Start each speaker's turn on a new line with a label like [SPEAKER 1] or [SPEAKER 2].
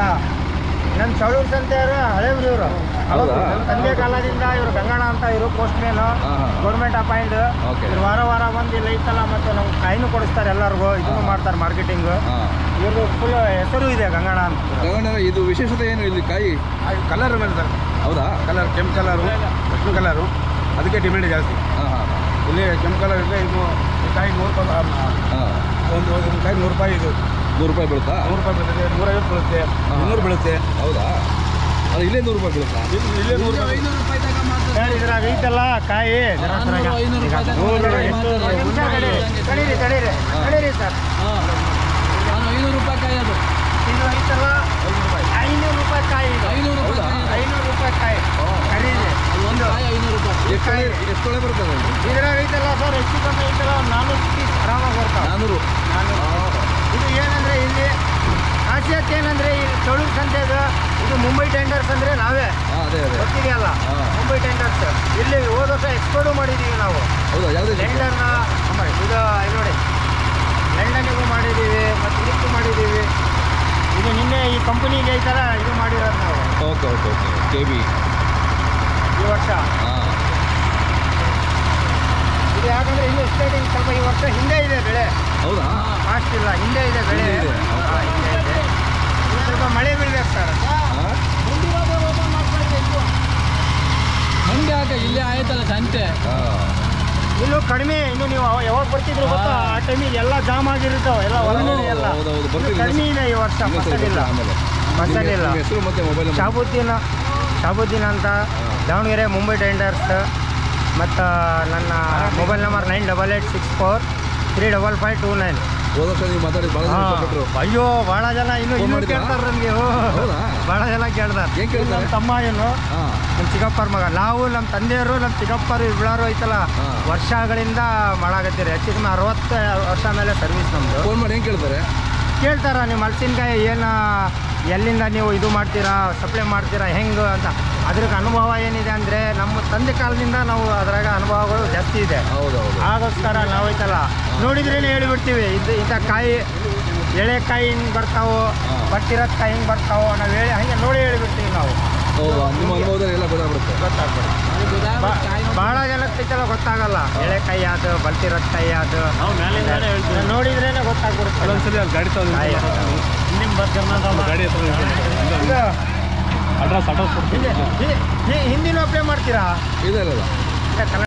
[SPEAKER 1] ನಮ್ಮ ಚಳೂರು ಸಂತೆಯವರು ಹಳೇವ್ರು ಇವರು
[SPEAKER 2] ಹೌದಾ?
[SPEAKER 1] ನಮ್ಮ ತಂದೆ ಕಾಲದಿಂದ ಇವರು ಗಂಗಣ ಅಂತ ಇವರು ಪೋಸ್ಟ್ ಮ್ಯಾನ್
[SPEAKER 2] ಹಾ, ಹಾ.
[SPEAKER 1] Government appoint
[SPEAKER 2] Okay.
[SPEAKER 1] ಇವ್ರು ವಾರ ವಾರ ಬಂದು ಇಲ್ಲಿ ಐತಲ್ಲ ಮತ್ತು ನಮ್ಗೆ ಕಾಯಿನೂ ಕೊಡಿಸ್ತಾರೆ ಎಲ್ಲರಿಗೂ ಇದನ್ನು
[SPEAKER 2] ಹಾ.
[SPEAKER 1] ಮಾಡ್ತಾರೆ ಮಾರ್ಕೆಟಿಂಗ್
[SPEAKER 2] ಹಾಂ
[SPEAKER 1] ಇವ್ರದ್ದು ಫುಲ್ ಹೆಸರು ಇದೆ ಗಂಗಣ ಅಂತ
[SPEAKER 2] ಗಗನ ಇದು ವಿಶೇಷತೆ ಏನು ಇಲ್ಲಿ ಕಾಯಿ
[SPEAKER 3] ಕಲರ್ ಮೇಲೆ ಸರ್
[SPEAKER 2] ಹೌದಾ
[SPEAKER 3] ಕಲರ್ ಕೆಂಪು ಕಲರು ಕೃಷ್ಣ ಕಲರು ಅದಕ್ಕೆ ಡಿಮ್ಯಾಂಡ್ ಜಾಸ್ತಿ
[SPEAKER 2] ಹಾಂ ಹಾಂ
[SPEAKER 3] ಇಲ್ಲಿ ಕೆಂಪು ಕಲರ್ ಇದೆ ಇದು ಈ ಕಾಯಿ ನೂರು ರೂಪಾಯಿ ಆ,
[SPEAKER 2] ಹಾಂ
[SPEAKER 3] ಒಂದು ಒಂದು ಕಾಯಿ ನೂರು ರೂಪಾಯಿ ಇದು
[SPEAKER 2] ನೂರು ರೂಪಾಯಿ ಬೀಳುತ್ತಾ
[SPEAKER 3] ನೂರು ರೂಪಾಯಿ ಬೀಳುತ್ತೆ ನೂರೈವತ್ತು ಬೀಳುತ್ತೆ
[SPEAKER 2] ಹಾ.
[SPEAKER 3] ಇನ್ನೂರು ಬೀಳುತ್ತೆ
[SPEAKER 2] ಹೌದಾ ಅದು ಇಲ್ಲೇ ನೂರು ರೂಪಾಯಿ ಬೀಳುತ್ತಾ
[SPEAKER 3] ಇಲ್ಲಿ ಇಲ್ಲೇ ನೂರು ರೂಪಾಯಿ
[SPEAKER 1] ಸರ್ ಇದ್ರಾಗ ಐತಲ್ಲ ಕಾಯಿ ಜರ ಸರಾಗ.
[SPEAKER 4] ಐನೂರು ರೂಪಾಯಿ ತನಕ
[SPEAKER 1] ನೂರು,
[SPEAKER 4] ಮಾತಾಡಿ,
[SPEAKER 1] ಎಷ್ಟು?
[SPEAKER 4] ಮಾತಾಡಿ.
[SPEAKER 1] ನಿಮಿಷ ತಡೀರಿ, ತಡೀರಿ ತಡೀರಿ
[SPEAKER 2] ಹಾ.
[SPEAKER 1] ತಡೀರಿ ಸರ್
[SPEAKER 4] ನಾನು ಐನೂರು ರೂಪಾಯಿ ಕಾಯಿ ಅದು
[SPEAKER 1] ಇದು ಐತಲ್ಲ ಐನೂರು ರೂಪಾಯಿ ಕಾಯಿ ಇದು.
[SPEAKER 4] ಐನೂರು ರೂಪಾಯಿ
[SPEAKER 2] ಹೌದಾ?
[SPEAKER 4] ಕಾಯಿ ಅದು.
[SPEAKER 1] ಐನೂರು ರೂಪಾಯಿ ಕಾಯಿ ಖರೀದಿ
[SPEAKER 4] ಒಂದು ಕಾಯಿ ಐನೂರು ರೂಪಾಯಿ
[SPEAKER 2] ಎಷ್ಟು ತೊಳೆ ಎಷ್ಟು ತೊಳೆ ಬರ್ತದೆ ಅದು?
[SPEAKER 1] ಇದ್ರಾಗ ಐತಲ್ಲ ಸರ್ ಹೆಚ್ಚು ಕಮ್ಮಿ ಐತಲ್ಲ ಒಂದು ನಾನ್ನೂರು ಪೀಸ್ ಆರಾಮಾಗಿ ಬರ್ತಾವೆ
[SPEAKER 2] ನಾನ್ನೂರು
[SPEAKER 1] ನಾನ್ನೂರು ಇದು ಏನಂದ್ರೆ ಇಲ್ಲಿ ಖಾಸಿಯತ್ ಏನಂದ್ರೆ ಇಲ್ಲಿ ಚೌಳಿ ಸಂತೆದು ಇದು ಮುಂಬೈ ಟೆಂಡರ್ಸ್ ಅಂದ್ರೆ ನಾವೇ
[SPEAKER 2] ಹಾಂ ಅದೇ ಅದೇ
[SPEAKER 1] ಗೊತ್ತಿದೆಯಲ್ಲ
[SPEAKER 2] ಹಾ.
[SPEAKER 1] ಮುಂಬೈ ಟೆಂಡರ್ಸ್ ಇಲ್ಲಿ ಹೋದ ವರ್ಷ ಎಕ್ಸ್ಪೋರ್ಟು ಮಾಡಿದ್ದೀವಿ ನಾವು
[SPEAKER 2] ಹೌದಾ ಯಾವುದೇ
[SPEAKER 1] ಲಂಡನ್ನ ಇದು ಇಲ್ಲಿ ನೋಡಿ ಲಂಡನ್ನಿಗೂ ಮಾಡಿದ್ದೀವಿ ಮತ್ತು ಇದಕ್ಕೂ ಮಾಡಿದ್ದೀವಿ ಇದು ನಿನ್ನೆ ಈ ಕಂಪನಿಗೆ ಐತಲ್ಲ ಇದು ಮಾಡಿರೋದು ನಾವು
[SPEAKER 2] okay okay okay K B
[SPEAKER 1] ಈ ವರ್ಷ
[SPEAKER 2] ಹಾಂ
[SPEAKER 1] ಇದು ಯಾಕಂದ್ರೆ ಇನ್ನು ಸ್ಟೇಟಿಂಗ್ ಸ್ವಲ್ಪ ಈ ವರ್ಷ ಹಿಂದೆ ಇದೆ ಬೆಳೆ
[SPEAKER 2] ಹೌದಾ
[SPEAKER 1] ಫಾಸ್ಟ್ ಇಲ್ಲ ಹಿಂದೆ ಇದೆ ಬೆಳೆ
[SPEAKER 2] ಹಿಂದೆ ಇದೆ, ಹೌದಾ?
[SPEAKER 1] ಹಾ, ಹಿಂದೆ ಇದೆ ಇದು ಸ್ವಲ್ಪ ಮಳೆ ಬೀಳ್ಬೇಕು ಸರ್
[SPEAKER 2] ಹಾಂ
[SPEAKER 4] ಮಂಡಿ ಹಾಕ ಇಲ್ಲೇ ಆಯ್ತಲ್ಲ ಸಂತೆ
[SPEAKER 2] ಹಾಂ
[SPEAKER 1] ಇನ್ನು ಕಡಿಮೆ ಇನ್ನು ನೀವು ಅವ- ಯಾವಾಗ ಬರ್ತಿದ್ರು ಗೊತ್ತಾ ಆ ಟೈಮಿಗೆ ಎಲ್ಲ ಜಾಮ್ ಆಗಿರ್ತಾವೆ ಎಲ್ಲ ಹೊರಗಡೆ ಎಲ್ಲ
[SPEAKER 2] ಹೌದು, ಹೌದು, ಬರ್ತೀವಿ.
[SPEAKER 1] ಇನ್ನು ಕಡಿಮೆ ಇದೆ ಈ ವರ್ಷ
[SPEAKER 2] ಇನ್ನೊಂದು ಸರಿ
[SPEAKER 1] ಫಸಲಿಲ್ಲ
[SPEAKER 2] ಆಮೇಲೆ
[SPEAKER 1] ಫಸಲಿಲ್ಲ
[SPEAKER 2] ನಿಮ್ಮ ಹೆಸರು ಮತ್ತೆ ಮೊಬೈಲ್ ನಂಬರ್
[SPEAKER 1] ಶಾಬುದ್ದೀನ್ ಶಾಬುದ್ದೀನ್ ಅಂತ ದಾವಣಗೆರೆ ಮುಂಬೈ ಟೆಂಡರ್ಸ್ ಮತ್ತು ನನ್ನ mobile number nine double eight six four three double five two nine
[SPEAKER 2] ಹೋದ ವರ್ಷ ನೀವು ಮಾತಾಡಿ ಭಾಳ ಜನ ಇಷ್ಟಪಟ್ಟರು
[SPEAKER 1] ಅಯ್ಯೋ ಭಾಳ ಜನ ಇನ್ನು
[SPEAKER 2] ಫೋನ್
[SPEAKER 1] ಇನ್ನೂ
[SPEAKER 2] ಮಾಡಿದ್ರಾ?
[SPEAKER 1] ಕೇಳ್ತಾರೆ ನನಗೆ
[SPEAKER 2] ಹೌದಾ?
[SPEAKER 1] ಭಾಳ ಜನ ಕೇಳ್ತಾರೆ
[SPEAKER 2] ಏನ್ ಕೇಳ್ತಾರೆ?
[SPEAKER 1] ನಮ್ಮ ತಮ್ಮ ಏನು
[SPEAKER 2] ಹಾಂ
[SPEAKER 1] ನಮ್ಮ ಚಿಕ್ಕಪ್ಪರ ಮಗ ನಾವು ನಮ್ಮ ತಂದೆಯವರು ನಮ್ಮ ಚಿಕ್ಕಪ್ಪರು ಇಬ್ಬಳಾರು ಐತಲ್ಲ
[SPEAKER 2] ಹಾ.
[SPEAKER 1] ವರ್ಷಗಳಿಂದ ಮಾಡಾಕತ್ತೀರಿ ಹೆಚ್ಚು ಕಮ್ಮಿ ಅರವತ್ತು ವರ್ಷ ಮೇಲೆ ಸರ್ವಿಸ್ ನಮ್ಮದು
[SPEAKER 2] ಫೋನ್ ಮಾಡಿ ಹೆಂಗೆ ಕೇಳ್ತಾರೆ
[SPEAKER 1] ಕೇಳ್ತಾರ ನೀವು ಹಲಸಿನಕಾಯಿ ಏನು ಎಲ್ಲಿಂದ ನೀವು ಇದು ಮಾಡ್ತೀರಾ ಸಪ್ಲೈ ಮಾಡ್ತೀರಾ ಹೆಂಗೆ ಅಂತ ಅದ್ರಿಗೆ ಅನುಭವ ಏನಿದೆ ಅಂದರೆ ನಮ್ಮ ತಂದೆ ಕಾಲದಿಂದ ನಾವು ಅದ್ರಾಗ ಅನುಭವಗಳು ಜಾಸ್ತಿ ಇದೆ
[SPEAKER 2] ಹೌದು ಹೌದು
[SPEAKER 1] ಆಗೋಸ್ಕರ ನಾವು ಐತಲ್ಲ ನೋಡಿದ್ರೇನೆ ಹೇಳಿಬಿಡ್ತೀವಿ ಇದು ಇಂಥ ಕಾಯಿ ಎಳೆಕಾಯಿ ಹಿಂಗೆ ಬರ್ತಾವೋ
[SPEAKER 2] ಹಾ.
[SPEAKER 1] ಬಟ್ಟಿರೋದು ಕಾಯಿ ಹಿಂಗೆ ಬರ್ತಾವೋ ನಾವು ಹೇಳಿ ಹಂಗೆ ನೋಡಿ ಹೇಳಿಬಿಡ್ತೀವಿ ನಾವು
[SPEAKER 2] ಹೌದಾ ನಿಮ್ಮ ಅನುಭವದಲ್ಲಿ ಎಲ್ಲ ಗೊತ್ತಾಗ್ಬಿಡುತ್ತೆ
[SPEAKER 1] ಗೊತ್ತಾಗ್ಬಿಡುತ್ತೆ ಭಾಳ ಜನಕ್ಕೆ ಐತಲ್ಲ ಗೊತ್ತಾಗಲ್ಲ ಎಳೆಕಾಯಿ ಅದು ಬಲ್ತಿರೋದು ಕಾಯಿ ಅದು ನೋಡಿದ್ರೇನೆ ಗೊತ್ತಾಗ್ಬಿಡುತ್ತೆ
[SPEAKER 3] ಒಂದ್ಸಲಿ ಅಲ್ಲಿ ಗಾಡಿ ತಗೊಂಡು
[SPEAKER 1] ಕಾಯಿ.
[SPEAKER 3] ಗಾಡಿ ಹತ್ರ
[SPEAKER 1] ಇದು
[SPEAKER 3] ಅಡ್ರೆಸ್ ಅಡ್ರೆಸ್ ಕೊಡ್ತೀನಿ
[SPEAKER 1] ಹಿಂದಿ- ಹಿಂದಿ- ಹಿಂದಿನೂ ಅಪ್ಲೈ ಮಾಡ್ತೀರಾ
[SPEAKER 2] ಇದೆ ಇಲ್ಲ
[SPEAKER 1] ಇಲ್ಲ, ಕನ್ನಡ